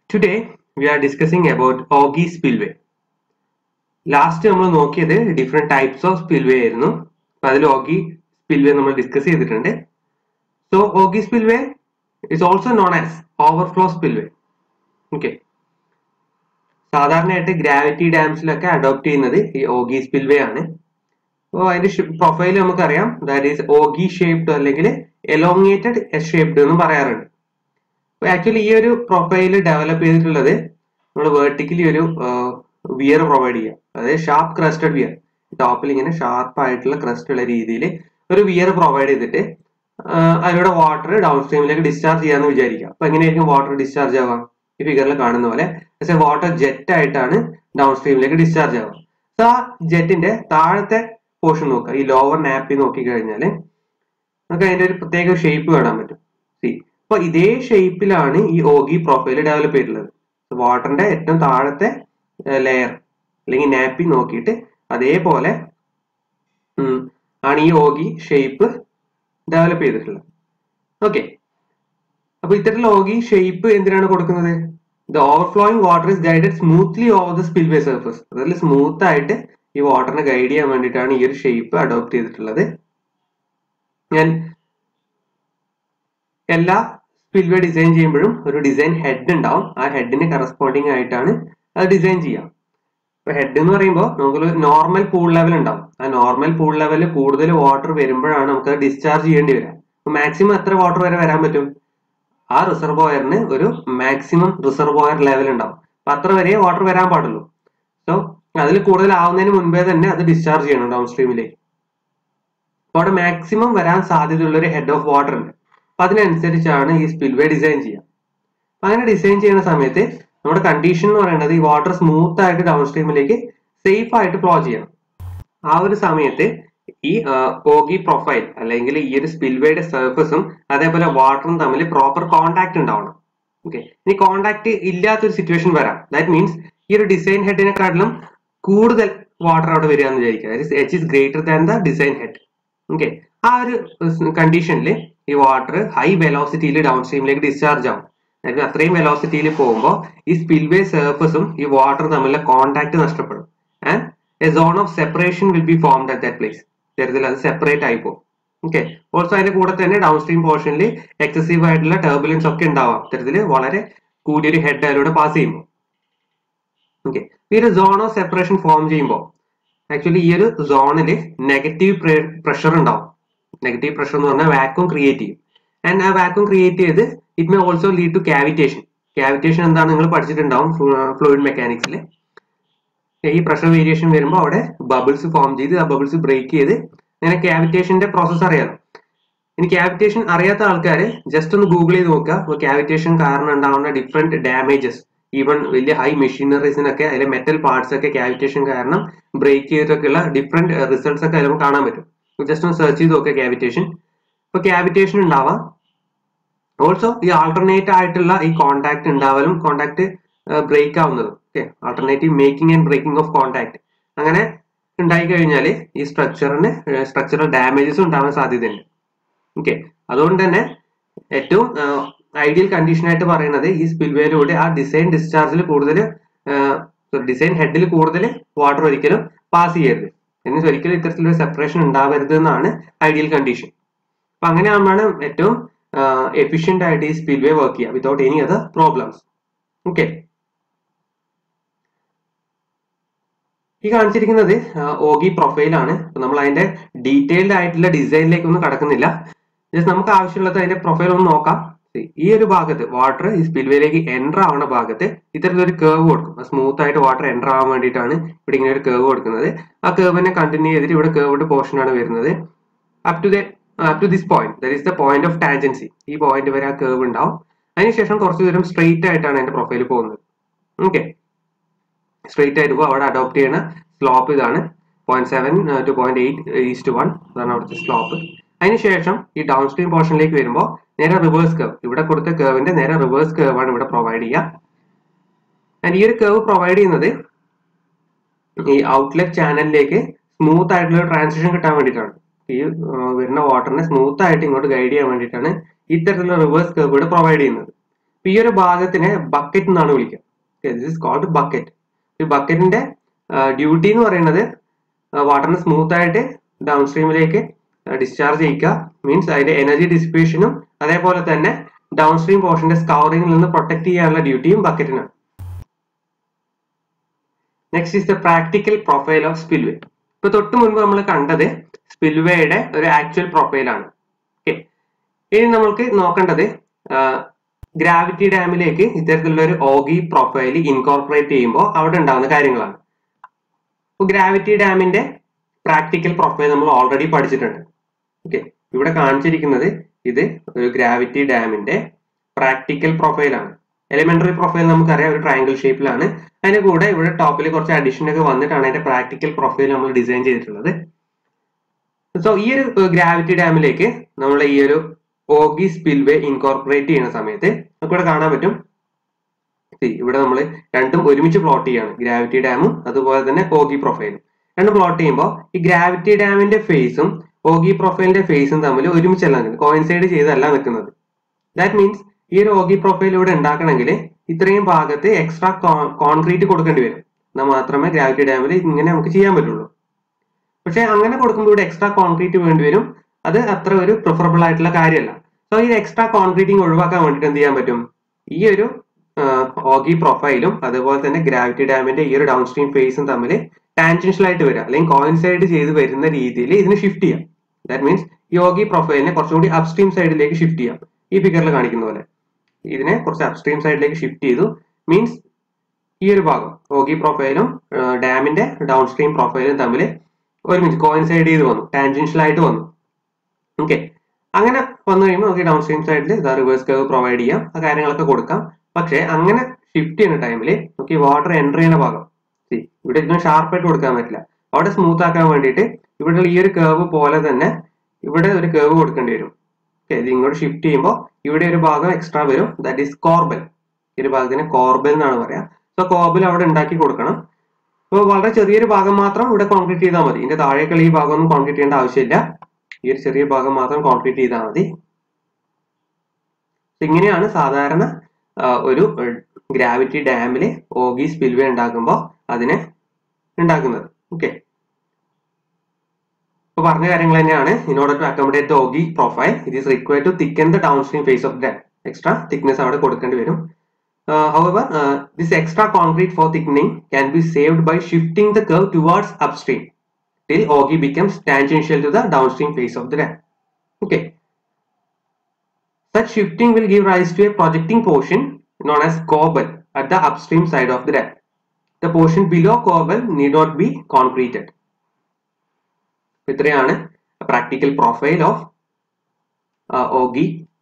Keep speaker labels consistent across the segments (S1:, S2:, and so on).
S1: Today we are discussing about Augie spillway. Last നമ്മൾ നോക്കിയത് different types of spillway ആയിരുന്നു അപ്പൊ അതിൽ ഓഗി സ്പിൽവേ നമ്മൾ ഡിസ്കസ് ചെയ്തിട്ടുണ്ട് so ogee spillway is also known as overflow spillway okay സാധാരണയായിട്ട് gravity ഡാംസിലൊക്കെ അഡോപ്റ്റ് ചെയ്യുന്നത് ഈ ഓഗി സ്പിൽവേ ആണ് അപ്പോൾ അതിന്റെ പ്രൊഫൈൽ നമുക്കറിയാം ദാറ്റ് ഈസ് ഓഗി ഷേപ്ഡ് അല്ലെങ്കിൽ എലോങ്ങേറ്റഡ് എസ് ഷേപ്ഡ് എന്ന് പറയാറുണ്ട് അപ്പോൾ ആക്ച്വലി ഈ ഒരു പ്രൊഫൈൽ ഡെവലപ്പ് ചെയ്തിട്ടുള്ളത് നമ്മൾ വേർട്ടിക്കലി ഒരു വിയർ പ്രൊവൈഡ് ചെയ്യാം അതായത് ഷാർപ്പ് ക്രസ്റ്റഡ് വിയർ ടോപ്പിൽ ഇങ്ങനെ ഷാർപ്പ് ആയിട്ടുള്ള ക്രസ്റ്റ് ഉള്ള രീതിയിൽ ഒരു വിയർ പ്രൊവൈഡ് ചെയ്തിട്ട് അതിലൂടെ വാട്ടർ ഡൗൺ സ്ട്രീമിലേക്ക് ഡിസ്ചാർജ് ചെയ്യാന്ന് വിചാരിക്കാം അപ്പൊ എങ്ങനെയായിരിക്കും വാട്ടർ ഡിസ്ചാർജ് ആവാം ഈ ഫിഗറിൽ കാണുന്ന പോലെ വാട്ടർ ജെറ്റ് ആയിട്ടാണ് ഡൗൺ സ്ട്രീമിലേക്ക് ഡിസ്ചാർജ് ആവുക സോ ആ ജെറ്റിന്റെ താഴത്തെ പോർഷൻ നോക്കുക ഈ ലോവർ നാപ്പി നോക്കി കഴിഞ്ഞാൽ നമുക്ക് അതിന്റെ ഒരു പ്രത്യേക ഷേപ്പ് കാണാൻ പറ്റും സി അപ്പൊ ഇതേ ഷേപ്പിലാണ് ഈ ഓഗി പ്രൊഫൈൽ ഡെവലപ്പ് ചെയ്തിട്ടുള്ളത് വാട്ടറിന്റെ ഏറ്റവും താഴത്തെ ലെയർ അല്ലെങ്കിൽ നാപ്പി നോക്കിയിട്ട് അതേപോലെ ആണ് ഈ ഓഗി ഷേപ്പ് ഡെവലപ്പ് ചെയ്തിട്ടുള്ളത് ഓക്കെ അപ്പൊ ഇത്തരത്തിലുള്ള ഓഗി ഷേപ്പ് എന്തിനാണ് കൊടുക്കുന്നത് the overflowing water is guided smoothly over the spillway surface അതിൽ സ്മൂത്ത് ആയിട്ട് ഈ വാട്ടറിനെ ഗൈഡ് ചെയ്യാൻ വേണ്ടിയിട്ടാണ് ഈ ഒരു ഷേപ്പ് അഡോപ്റ്റ് ചെയ്തിട്ടുള്ളത് ഞാൻ എല്ലാ സ്പിൽവേ ഡിസൈൻ ചെയ്യുമ്പോഴും ഒരു ഡിസൈൻ ഹെഡ് ഉണ്ടാവും ആ ഹെഡിന് കറസ്പോണ്ടിങ് ആയിട്ടാണ് അത് ഡിസൈൻ ചെയ്യാം ഇപ്പൊ ഹെഡ് എന്ന് പറയുമ്പോൾ നമുക്കൊരു നോർമൽ പൂൾ ലെവൽ ഉണ്ടാവും ആ നോർമൽ പൂൾ ലെവലിൽ കൂടുതൽ വാട്ടർ വരുമ്പോഴാണ് നമുക്ക് ഡിസ്ചാർജ് ചെയ്യേണ്ടി വരിക മാക്സിമം എത്ര വാട്ടർ വരെ വരാൻ പറ്റും ആ റിസർവോയറിന് ഒരു മാക്സിമം റിസർവോയർ ലെവൽ ഉണ്ടാവും അപ്പൊ അത്ര വരെ വാട്ടർ വരാൻ പാടുള്ളൂ സോ അതിൽ കൂടുതൽ ആവുന്നതിന് മുൻപേ തന്നെ അത് ഡിസ്ചാർജ് ചെയ്യണം ഡൗൺ സ്ട്രീമിലേക്ക് അപ്പൊ അവിടെ മാക്സിമം വരാൻ സാധ്യതയുള്ള ഒരു ഹെഡ് ഓഫ് വാട്ടർ ഉണ്ട് അപ്പൊ അതിനനുസരിച്ചാണ് ഈ സ്പിൽവേ ഡിസൈൻ ചെയ്യുക അങ്ങനെ ഡിസൈൻ ചെയ്യുന്ന സമയത്ത് നമ്മുടെ കണ്ടീഷൻ എന്ന് പറയുന്നത് ഈ വാട്ടർ സ്മൂത്ത് ആയിട്ട് ഡൗൺ സ്ട്രീമിലേക്ക് സേഫ് ആയിട്ട് ഫ്ലോ ചെയ്യണം ആ ഒരു സമയത്ത് ഈ ഓഗി പ്രൊഫൈൽ അല്ലെങ്കിൽ ഈ ഒരു സ്പിൽവേയുടെ സർഫസും അതേപോലെ വാട്ടറും തമ്മിൽ പ്രോപ്പർ കോണ്ടാക്ട് ഉണ്ടാവണം ഓക്കെ ഇനി കോണ്ടാക്ട് ഇല്ലാത്തൊരു സിറ്റുവേഷൻ വരാം ദാറ്റ് മീൻസ് ഈ ഒരു ഡിസൈൻ ഹെഡിനെക്കാട്ടിലും കൂടുതൽ വാട്ടർ അവിടെ വരിക എന്ന് വിചാരിക്കുക H is greater than the design head okay ആ ഒരു കണ്ടീഷനിൽ ഈ വാട്ടർ ഹൈ വെലോസിറ്റിയിൽ ഡൗൺ സ്ട്രീമിലേക്ക് ഡിസ്ചാർജ് ആവും അതായത് അത്രയും വെലോസിറ്റിയിൽ പോകുമ്പോൾ ഈ സ്പിൽവേ സർഫസും ഈ വാട്ടർ തമ്മിലുള്ള കോണ്ടാക്ട് നഷ്ടപ്പെടും and a zone of separation will be formed at that place തരത്തിൽ അത് സെപ്പറേറ്റ് ആയി പോകും ഓക്കെ ഓൾസോ അതിന്റെ കൂടെ തന്നെ ഡൗൺ സ്ട്രീം പോർഷനിൽ എക്സസീവ് ആയിട്ടുള്ള ടർബുലൻസ് ഒക്കെ ഉണ്ടാവാം ഇത്തരത്തിൽ വളരെ കൂടിയൊരു ഹെഡ് അതിലൂടെ പാസ് ചെയ്യുമ്പോൾ ഓക്കെ ഈ ഒരു സോൺ ഓഫ് സെപ്പറേഷൻ ഫോം ചെയ്യുമ്പോൾ ആക്ച്വലി ഈ ഒരു സോണിൽ നെഗറ്റീവ് പ്രഷർ ഉണ്ടാവും നെഗറ്റീവ് പ്രഷർ എന്ന് പറഞ്ഞാൽ വാക്യൂം ക്രിയേറ്റ് ചെയ്യും ആൻഡ് ആ വാക്യൂം ക്രിയേറ്റ് ചെയ്ത് it may also lead to cavitation cavitation എന്താണ് നിങ്ങൾ പഠിച്ചിട്ടുണ്ടാവും ഫ്ലൂയിഡ് മെക്കാനിക്സിൽ ഈ പ്രഷർ വേരിയേഷൻ വരുമ്പോൾ അവിടെ ബബിൾസ് ഫോം ചെയ്ത് ആ ബബിൾസ് ബ്രേക്ക് ചെയ്ത് അങ്ങനെ കാവിറ്റേഷന്റെ പ്രോസസ്സ് അറിയാലോ ഇനി കാവിറ്റേഷൻ അറിയാത്ത ആൾക്കാർ ജസ്റ്റ് ഒന്ന് ഗൂഗിൾ ചെയ്ത് നോക്കുക അപ്പോൾ കാവിറ്റേഷൻ കാരണം ഉണ്ടാവുന്ന ഡിഫറെന്റ് ഡാമേജസ് ഈവൻ വലിയ ഹൈ മെഷീനറീസിനൊക്കെ അതിലെ മെറ്റൽ പാർട്സ് ഒക്കെ കാവിറ്റേഷൻ കാരണം ബ്രേക്ക് ചെയ്തിട്ടൊക്കെയുള്ള ഡിഫറെന്റ് റിസൾട്ട്സ് ഒക്കെ അതിൽ കാണാൻ പറ്റും ജസ്റ്റ് ഒന്ന് സെർച്ച് ചെയ്ത് നോക്കുക കാവിറ്റേഷൻ ഇപ്പൊ കാവിറ്റേഷൻ ഉണ്ടാവാം ഓൾസോ ഈ ആൾട്ടർനേറ്റ് ആയിട്ടുള്ള ഈ കോണ്ടാക്ട് ഉണ്ടാവലും കോണ്ടാക്ട് ബ്രേക്ക് ആവുന്നതും okay alternative making and breaking of contact അങ്ങനെ ഉണ്ടായി കഴിഞ്ഞാൽ ഈ സ്ട്രക്ചറിന് സ്ട്രക്ചറൽ ഡാമേജസ് ഉണ്ടാവാൻ സാധ്യതയുണ്ട് ഓക്കെ അതുകൊണ്ട് തന്നെ ഏറ്റവും ഐഡിയൽ കണ്ടീഷൻ ആയിട്ട് പറയുന്നത് ഈ സ്പിൽവേയിലൂടെ ആ ഡിസൈൻ ഡിസ്ചാർജിൽ കൂടുതൽ ഡിസൈൻ ഹെഡിൽ കൂടുതൽ വാട്ടർ ഒരിക്കലും പാസ് ചെയ്യരുത് എന്ന് ഒരിക്കലും ഇത്തരത്തിലൊരു സെപ്പറേഷൻ ഉണ്ടാവരുത് എന്നാണ് ഐഡിയൽ കണ്ടീഷൻ അപ്പൊ അങ്ങനെയാകുമ്പോഴാണ് ഏറ്റവും എഫിഷ്യന്റ് ആയിട്ട് ഈ സ്പിൽവേ വർക്ക് ചെയ്യുക without any other problems okay ഈ കാണിച്ചിരിക്കുന്നത് ഓഗി പ്രൊഫൈലാണ് നമ്മൾ അതിന്റെ ഡീറ്റെയിൽഡ് ആയിട്ടുള്ള ഡിസൈനിലേക്കൊന്നും കടക്കുന്നില്ല ജസ്റ്റ് നമുക്ക് ആവശ്യമുള്ളത് അതിന്റെ പ്രൊഫൈൽ ഒന്ന് നോക്കാം ഈ ഒരു ഭാഗത്ത് വാട്ടർ ഈ സ്പിൽവേയിലേക്ക് എൻ്റർ ആവുന്ന ഭാഗത്ത് ഇത്തരത്തിലൊരു കേവ് കൊടുക്കും സ്മൂത്ത് ആയിട്ട് വാട്ടർ എൻ്റർ ആവാൻ വേണ്ടിയിട്ടാണ് ഇവിടെ ഇങ്ങനെ ഒരു കേവ് കൊടുക്കുന്നത് ആ കേവിനെ കണ്ടിന്യൂ ചെയ്തിട്ട് ഇവിടെ കേവ്ഡ് പോർഷൻ ആണ് വരുന്നത് up to the up to this point that is the point of tangency ഈ പോയിന്റ് വരെ ആ കേവ് ഉണ്ടാവും അതിനുശേഷം കുറച്ച് ദൂരം സ്ട്രെയിറ്റ് ആയിട്ടാണ് എന്റെ പ്രൊഫൈൽ പോകുന്നത് ഓക്കെ സ്ട്രെയിറ്റ് ആയിട്ട് പോകും അവിടെ അഡോപ്റ്റ് ചെയ്യുന്ന സ്ലോപ്പ് ഇതാണ് point seven to point eight is to one അതാണ് അവിടുത്തെ സ്ലോപ്പ് അതിനുശേഷം ഈ ഡൗൺ സ്ട്രീം പോർഷനിലേക്ക് വരുമ്പോൾ നേരെ റിവേഴ്സ് കർവ് ഇവിടെ കൊടുത്ത കർവിന്റെ നേരെ റിവേഴ്സ് കർവ് ആണ് ഇവിടെ പ്രൊവൈഡ് ചെയ്യുക ആൻഡ് ഈ ഒരു കർവ് പ്രൊവൈഡ് ചെയ്യുന്നത് ഈ ഔട്ട്ലെറ്റ് ചാനലിലേക്ക് സ്മൂത്ത് ആയിട്ടുള്ള ട്രാൻസിഷൻ കിട്ടാൻ വേണ്ടിയിട്ടാണ് ഈ വരുന്ന വാട്ടറിനെ സ്മൂത്ത് ആയിട്ട് ഇങ്ങോട്ട് ഗൈഡ് ചെയ്യാൻ വേണ്ടിയിട്ടാണ് ഇത്തരത്തിലുള്ള റിവേഴ്സ് കർവ് ഇവിടെ പ്രൊവൈഡ് ചെയ്യുന്നത് ഈ ഒരു ഭാഗത്തിനെ ബക്കറ്റ് എന്നാണ് വിളിക്കുക ദിസ് ഇസ് കോൾഡ് ബക്കറ്റ് ഈ ബക്കറ്റിന്റെ ഡ്യൂട്ടി എന്ന് പറയുന്നത് വാട്ടറിനെ സ്മൂത്ത് ആയിട്ട് ഡൗൺ സ്ട്രീമിലേക്ക് ഡിസ്ചാർജ് ചെയ്യിക്കുക മീൻസ് അതിന്റെ എനർജി ഡിസിപ്പേഷനും അതേപോലെ തന്നെ ഡൗൺ സ്ട്രീം പോർഷന്റെ സ്കൗറിംഗിൽ നിന്ന് പ്രൊട്ടക്ട് ചെയ്യാനുള്ള ഡ്യൂട്ടിയും ബക്കറ്റിനാണ് next is the practical profile of spillway ഇപ്പൊ തൊട്ട് മുൻപ് നമ്മൾ കണ്ടത് സ്പിൽവേയുടെ ഒരു ആക്ച്വൽ പ്രൊഫൈലാണ് ഓക്കെ ഇനി നമ്മൾക്ക് നോക്കേണ്ടത് ഗ്രാവിറ്റി ഡാമിലേക്ക് ഇത്തരത്തിലുള്ള ഒരു ഓഗി പ്രൊഫൈൽ ഇൻകോർപ്പറേറ്റ് ചെയ്യുമ്പോൾ അവിടെ ഉണ്ടാകുന്ന കാര്യങ്ങളാണ് ഇപ്പോൾ ഗ്രാവിറ്റി ഡാമിന്റെ പ്രാക്ടിക്കൽ പ്രൊഫൈൽ നമ്മൾ ഓൾറെഡി പഠിച്ചിട്ടുണ്ട് ഓക്കെ ഇവിടെ കാണിച്ചിരിക്കുന്നത് ഇത് ഒരു ഗ്രാവിറ്റി ഡാമിന്റെ പ്രാക്ടിക്കൽ പ്രൊഫൈലാണ് എലിമെന്ററി പ്രൊഫൈൽ നമുക്കറിയാം ഒരു ട്രയാങ്കിൾ ഷേപ്പിലാണ് അതിന്റെ കൂടെ ഇവിടെ ടോപ്പിൽ കുറച്ച് അഡീഷൻ ഒക്കെ വന്നിട്ടാണ് അതിന്റെ പ്രാക്ടിക്കൽ പ്രൊഫൈൽ നമ്മൾ ഡിസൈൻ ചെയ്തിട്ടുള്ളത് സോ ഈ ഒരു ഗ്രാവിറ്റി ഡാമിലേക്ക് നമ്മൾ ഈ ഒരു ഓഗി സ്പിൽവേ ഇൻകോർപ്പറേറ്റ് ചെയ്യുന്ന സമയത്ത് നമുക്ക് ഇവിടെ കാണാൻ പറ്റും ഇവിടെ നമ്മൾ രണ്ടും ഒരുമിച്ച് പ്ലോട്ട് ചെയ്യാണ് ഗ്രാവിറ്റി ഡാമും അതുപോലെ തന്നെ ഓഗി പ്രൊഫൈലും രണ്ടും പ്ലോട്ട് ചെയ്യുമ്പോൾ ഈ ഗ്രാവിറ്റി ഡാമിന്റെ ഫേസും ഓഗി പ്രൊഫൈലിന്റെ ഫേസും തമ്മിൽ ഒരുമിച്ചല്ല നിൽക്കുന്നത് കോയിൻസൈഡ് ചെയ്തല്ല നിൽക്കുന്നത് ദാറ്റ് മീൻസ് ഈ ഒരു ഓഗി പ്രൊഫൈൽ ഇവിടെ ഉണ്ടാക്കണമെങ്കിൽ ഇത്രയും ഭാഗത്ത് എക്സ്ട്രാ കോൺക്രീറ്റ് കൊടുക്കേണ്ടി വരും എന്നാൽ മാത്രമേ ഗ്രാവിറ്റി ഡാമിൽ ഇങ്ങനെ നമുക്ക് ചെയ്യാൻ പറ്റുള്ളൂ പക്ഷെ അങ്ങനെ കൊടുക്കുമ്പോൾ ഇവിടെ എക്സ്ട്രാ കോൺക്രീറ്റ് വേണ്ടി വരും അത് അത്ര ഒരു പ്രിഫറബിൾ ആയിട്ടുള്ള കാര്യമല്ല സോ ഈ എക്സ്ട്രാ കോൺക്രീറ്റിംഗ് ഒഴിവാക്കാൻ വേണ്ടിയിട്ട് എന്ത് ചെയ്യാൻ പറ്റും ഈ ഒരു ഓഗി പ്രൊഫൈലും അതുപോലെ തന്നെ ഗ്രാവിറ്റി ഡാമിന്റെ ഈ ഒരു ഡൗൺ സ്ട്രീം ഫേസും തമ്മിൽ ടാൻജൻഷ്യൽ ആയിട്ട് വരിക അല്ലെങ്കിൽ കോയിൻസൈഡ് ചെയ്ത് വരുന്ന രീതിയിൽ ഇതിനെ ഷിഫ്റ്റ് ചെയ്യാം ദാറ്റ് മീൻസ് ഈ ഓഗി പ്രൊഫൈലിനെ കുറച്ചുകൂടി അപ്സ്ട്രീം സൈഡിലേക്ക് ഷിഫ്റ്റ് ചെയ്യാം ഈ ഫിഗറിൽ കാണിക്കുന്ന പോലെ ഇതിനെ കുറച്ച് അപ്സ്ട്രീം സൈഡിലേക്ക് ഷിഫ്റ്റ് ചെയ്തു മീൻസ് ഈ ഒരു ഭാഗം ഓഗി പ്രൊഫൈലും ഡാമിന്റെ ഡൗൺ സ്ട്രീം പ്രൊഫൈലും തമ്മിൽ ഒരുമിച്ച് കോയിൻസൈഡ് ചെയ്ത് വന്നു ടാൻജൻഷ്യൽ ആയിട്ട് വന്നു ഓക്കെ അങ്ങനെ വന്നു കഴിയുമ്പോൾ നമുക്ക് ഡൗൺ സ്ട്രീം സൈഡിൽ ഇതാ റിവേഴ്സ് കർവ് പ്രൊവൈഡ് ചെയ്യാം ആ കാര്യങ്ങളൊക്കെ കൊടുക്കാം പക്ഷേ അങ്ങനെ ഷിഫ്റ്റ് ചെയ്യുന്ന ടൈമിൽ നമുക്ക് ഈ വാട്ടർ എൻ്റർ ചെയ്യുന്ന ഭാഗം ഇവിടെ ഇതിന് ഷാർപ്പായിട്ട് കൊടുക്കാൻ പറ്റില്ല അവിടെ സ്മൂത്ത് ആക്കാൻ വേണ്ടിയിട്ട് ഇവിടെ ഈ ഒരു കേവ് പോലെ തന്നെ ഇവിടെ ഒരു കേവ് കൊടുക്കേണ്ടി വരും ഓക്കെ ഇത് ഇങ്ങോട്ട് ഷിഫ്റ്റ് ചെയ്യുമ്പോൾ ഇവിടെ ഒരു ഭാഗം എക്സ്ട്രാ വരും ദാറ്റ് ഈസ് കോർബൽ ഈ ഒരു ഭാഗത്തിന് കോർബൽ എന്നാണ് പറയാ സോ കോർബൽ അവിടെ ഉണ്ടാക്കി കൊടുക്കണം അപ്പോൾ വളരെ ചെറിയൊരു ഭാഗം മാത്രം ഇവിടെ കോൺക്രീറ്റ് ചെയ്താൽ മതി ഇതിന്റെ താഴേക്കുള്ള ഈ ഭാഗം ഒന്നും കോൺക്രീറ്റ് ചെയ്യേണ്ട ആവശ്യമില്ല ഈ ഒരു ചെറിയ ഭാഗം മാത്രം കോൺക്രീറ്റ് ചെയ്താൽ മതി ഇങ്ങനെയാണ് സാധാരണ ഒരു ഗ്രാവിറ്റി ഡാമിൽ ഓഗി സ്പിൽവേ ഉണ്ടാക്കുമ്പോൾ അതിനെ ഉണ്ടാക്കുന്നത് ഓക്കെ ഇപ്പൊ പറഞ്ഞ കാര്യങ്ങൾ തന്നെയാണ് in order to accommodate the ogee profile it is required to thicken the down stream face of dam extra thickness അവിടെ കൊടുക്കേണ്ടി വരും however uh, this extra concrete for thickening can be saved by shifting the curve towards upstream till Augie becomes tangential to the downstream face of the dam. Okay. Such shifting will give rise to a projecting portion known as corbel at the upstream side of the dam. The portion below corbel need not be concreted. ഇത്രയാണ് practical profile of ogee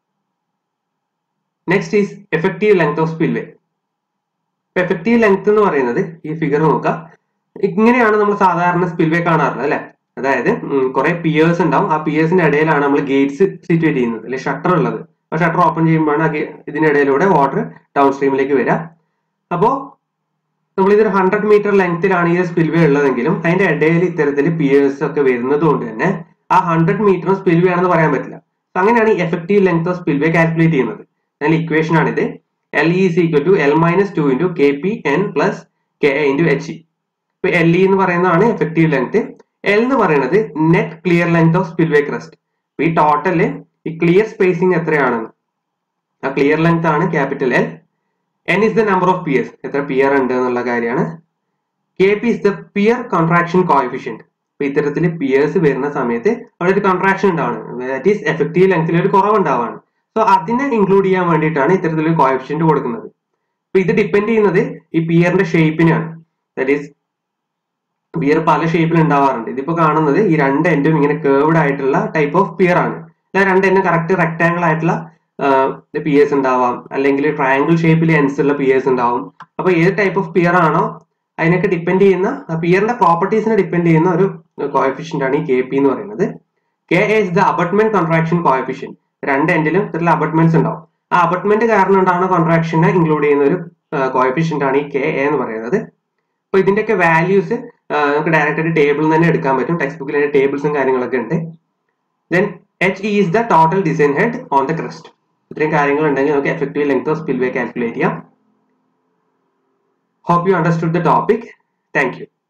S1: next is effective length of spillway effective length എന്ന് പറയുന്നത് ഈ figure നോക്കുക ഇങ്ങനെയാണ് നമ്മൾ സാധാരണ spillway കാണാറുള്ളത് അല്ലെ അതായത് കുറെ പിയേഴ്സ് ഉണ്ടാവും ആ പിയേഴ്സിന്റെ ഇടയിലാണ് നമ്മൾ ഗേറ്റ്സ് സിറ്റുവേറ്റ് ചെയ്യുന്നത് അല്ലെ ഷട്ടർ ഉള്ളത് ആ ഷട്ടർ ഓപ്പൺ ചെയ്യുമ്പോഴാണ് ഇതിനിടയിലൂടെ വാട്ടർ ഡൗൺ സ്ട്രീമിലേക്ക് വരിക അപ്പോൾ നമ്മൾ ഇതൊരു ഹൺഡ്രഡ് മീറ്റർ ലെങ്ത്തിലാണ് ഈ സ്പിൽവേ ഉള്ളതെങ്കിലും അതിന്റെ ഇടയിൽ ഇത്തരത്തിൽ പിയേഴ്സ് ഒക്കെ വരുന്നത് കൊണ്ട് തന്നെ ആ ഹൺഡ്രഡ് മീറ്ററും സ്പിൽവേ ആണെന്ന് പറയാൻ പറ്റില്ല അങ്ങനെയാണ് ഈ effective length of spillway calculate ചെയ്യുന്നത് അതിന്റെ ഇക്വേഷൻ ആണിത് L E is equal to L minus two into K P N plus K A into H E ഇപ്പൊ എൽ ഇ എന്ന് പറയുന്നതാണ് എഫക്റ്റീവ് ലെങ്ത് എൽ എന്ന് പറയുന്നത് net clear length of spillway crest ഈ total ഈ clear spacing എത്രയാണെന്ന് ആ clear length ആണ് capital L N is the number of piers എത്ര പിയർ ഉണ്ട് എന്നുള്ള കാര്യമാണ് K P is the pier contraction coefficient അപ്പൊ ഇത്തരത്തിൽ പിയേഴ്സ് വരുന്ന സമയത്ത് അവിടെ ഒരു കോൺട്രാക്ഷൻ ഉണ്ടാവുന്നത് ദാറ്റ് ഈസ് എഫക്റ്റീവ് ലെങ്ത്തിൽ ഒരു കുറവ് ഉണ്ടാവാണ് സോ അതിനെ ഇൻക്ലൂഡ് ചെയ്യാൻ വേണ്ടിയിട്ടാണ് ഇത്തരത്തിലൊരു കോയഫിഷ്യന്റ് കൊടുക്കുന്നത് അപ്പൊ ഇത് ഡിപ്പെൻഡ് ചെയ്യുന്നത് ഈ പിയറിന്റെ ഷേപ്പിനാണ് ദാറ്റ് ഈസ് പിയർ പല ഷേപ്പിൽ ഉണ്ടാവാറുണ്ട് ഇതിപ്പോ കാണുന്നത് ഈ രണ്ട് എൻഡും ഇങ്ങനെ കേർവ്ഡ് ആയിട്ടുള്ള ടൈപ്പ് ഓഫ് പിയർ ആണ് അല്ല രണ്ട് എൻഡും കറക്റ്റ് റെക്ടാങ്കിൾ ആയിട്ടുള്ള പിയേഴ്സ് ഉണ്ടാവാം അല്ലെങ്കിൽ ട്രയാങ്കിൾ ഷേപ്പിൽ എൻസ് ഉള്ള പിയേഴ്സ് ഉണ്ടാവും അപ്പൊ ഏത് ടൈപ്പ് ഓഫ് പിയർ ആണോ അതിനൊക്കെ ഡിപ്പെൻഡ് ചെയ്യുന്ന പിയറിന്റെ പ്രോപ്പർട്ടീസിനെ ഡിപ്പെൻഡ് ചെയ്യുന്ന ഒരു കോയഫിഷ്യന്റ് ആണ് ഈ കെ പി എന്ന് പറയുന്നത് K is the abutment contraction coefficient രണ്ട് എൻഡിലും ഇത്തരത്തിലുള്ള അബട്ട്മെന്റ്സ് ഉണ്ടാവും ആ അബട്ട്മെന്റ് കാരണം ഉണ്ടാകുന്ന കോൺട്രാക്ഷനെ ഇൻക്ലൂഡ് ചെയ്യുന്ന ഒരു കോയഫിഷ്യന്റ് ആണ് ഈ കെ എ എന്ന് പറയുന്നത് അപ്പൊ ഇതിന്റെയൊക്കെ വാല്യൂസ് നമുക്ക് ഡയറക്റ്റ് ആയിട്ട് ടേബിളിൽ നിന്ന് തന്നെ എടുക്കാൻ പറ്റും ടെക്സ്റ്റ് ബുക്കിൽ അതിന്റെ ടേബിൾസും കാര്യങ്ങളൊക്കെ ഉണ്ട് then H E is the total design head on the crest ഇത്രയും കാര്യങ്ങൾ ഉണ്ടെങ്കിൽ നമുക്ക് effective length of spillway calculate ചെയ്യാം hope you understood the topic thank U